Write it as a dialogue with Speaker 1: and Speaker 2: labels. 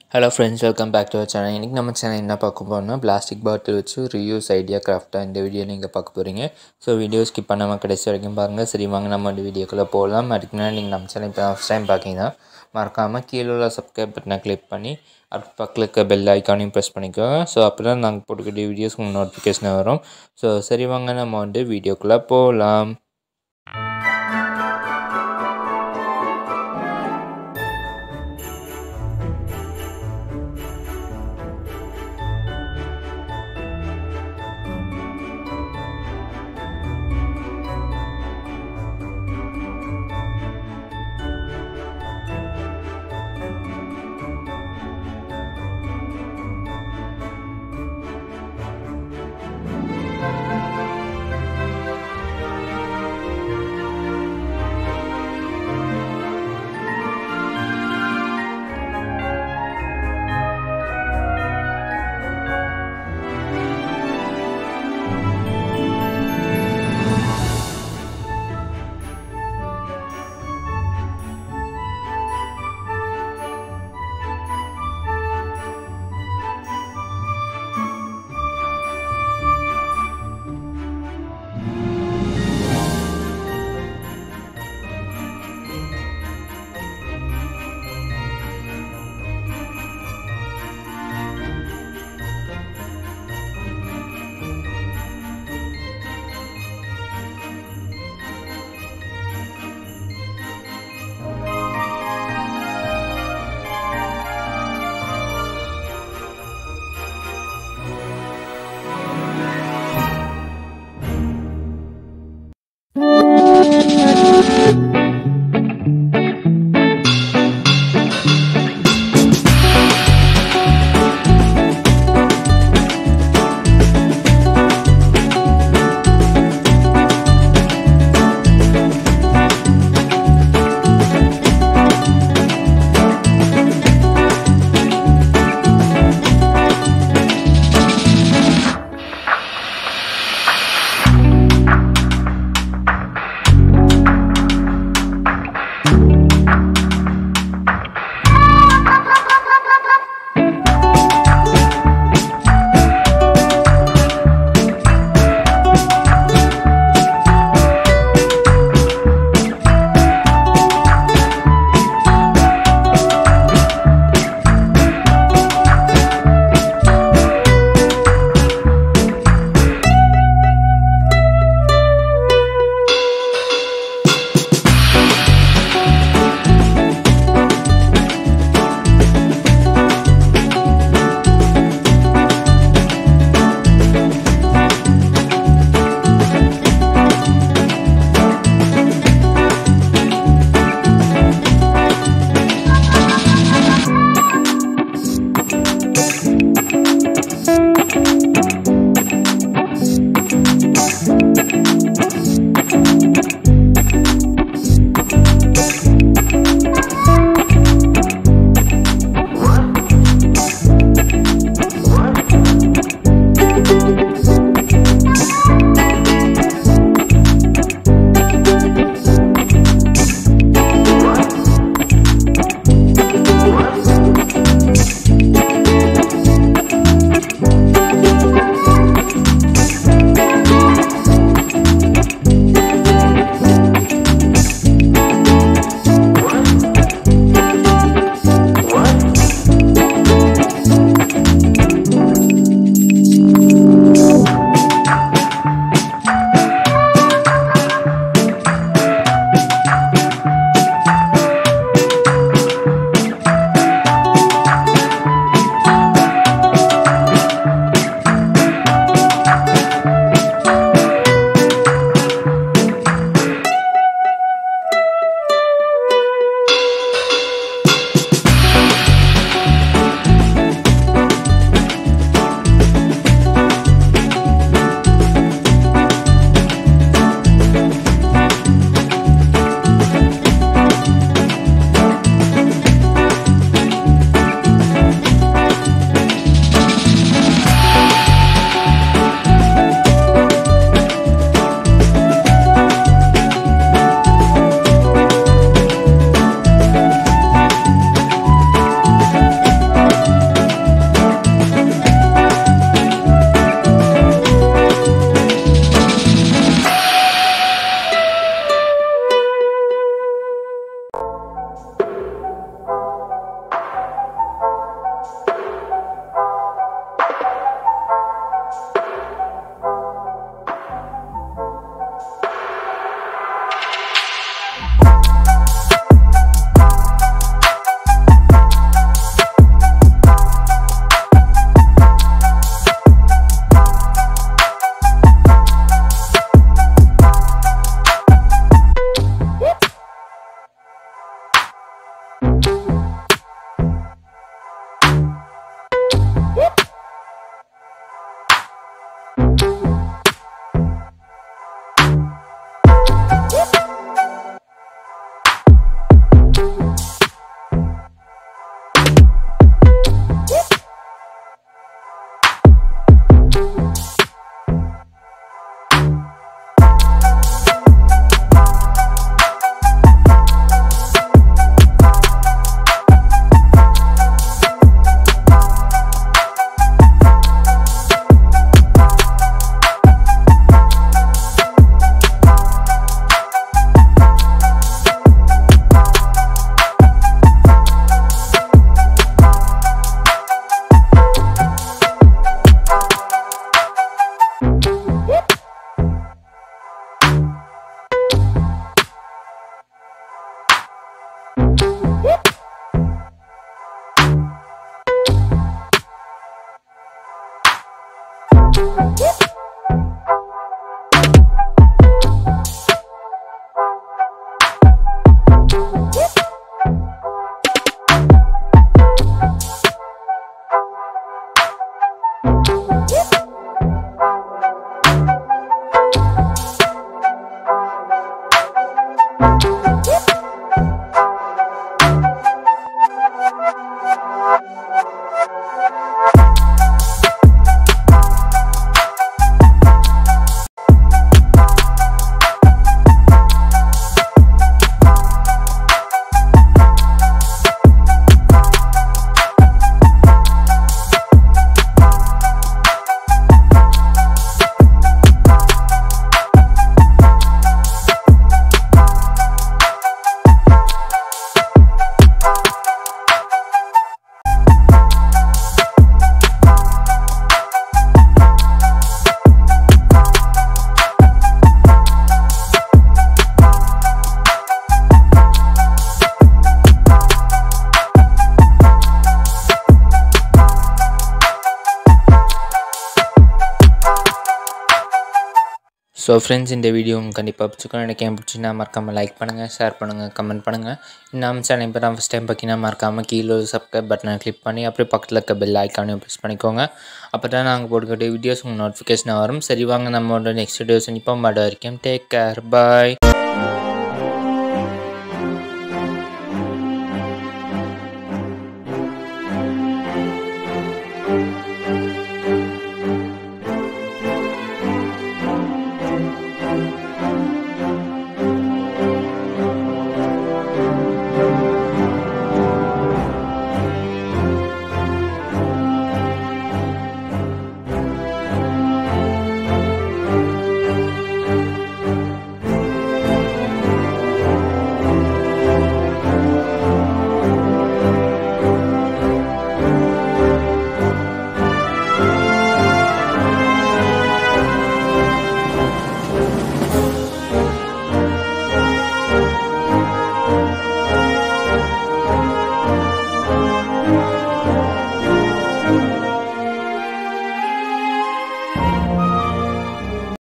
Speaker 1: hello friends welcome back to our channel இன்றைக்கி நம்ம channel என்ன பார்க்க போகிறோம்னா பிளாஸ்டிக் பாட்டில் வச்சு ரியூஸ் ஐடியா கிராஃப்டாக இந்த வீடியோ நீங்கள் பார்க்க போகிறீங்க ஸோ வீடியோ ஸ்கிப் பண்ணாமல் கடைசி வரைக்கும் பாருங்கள் சரி வாங்க நம்ம இந்த வீடியோக்குள்ளே போகலாம் அதுக்கு முன்னாடி நீங்கள் நம்ம சேனல் இப்போ ஃபஸ்ட் டைம் பார்க்கிங்கன்னா மறக்காமல் கீழே உள்ள சப்ஸ்கிரைப் பட்டனை கிளிக் பண்ணி அடுத்த பக்கத்தில் இருக்க பெல் ஐக்கானையும் ப்ரெஸ் பண்ணிக்கோங்க ஸோ அப்போ தான் நாங்கள் போட்டுக்கிட்ட வீடியோஸ் உங்களுக்கு நோட்டிஃபிகேஷன் வரும் ஸோ சரி வாங்க நம்ம வந்து வீடியோக்குள்ளே போகலாம் ஸோ ஃப்ரெண்ட்ஸ் இந்த வீடியோ உங்களுக்கு கண்டிப்பாக பிடிச்சிக்கணும் எனக்கு ஏன் பிடிச்சின்னா மறக்காமல் லைக் பண்ணுங்கள் ஷேர் பண்ணுங்கள் கமெண்ட் பண்ணுங்கள் நம்ம சேனல் இப்போ தான் ஃபஸ்ட் டைம் பார்த்தீங்கன்னா மறக்காமல் கீழே ஒரு சப்ஸ்கிரைப் பட்டனை கிளிக் பண்ணி அப்படியே பக்கத்தில் இருக்க பெல் ஐக்கானையும் ப்ரெஸ் பண்ணிக்கோங்க அப்போ தான் நாங்கள் போட்டுக்கிட்ட வீடியோஸ் உங்கள் நோட்டிஃபிகேஷன் வரும் சரி வாங்க நம்மளோட நெக்ஸ்ட் வீடியோஸ் இப்போ மாட வரைக்கும் டேக் கேர் பாய்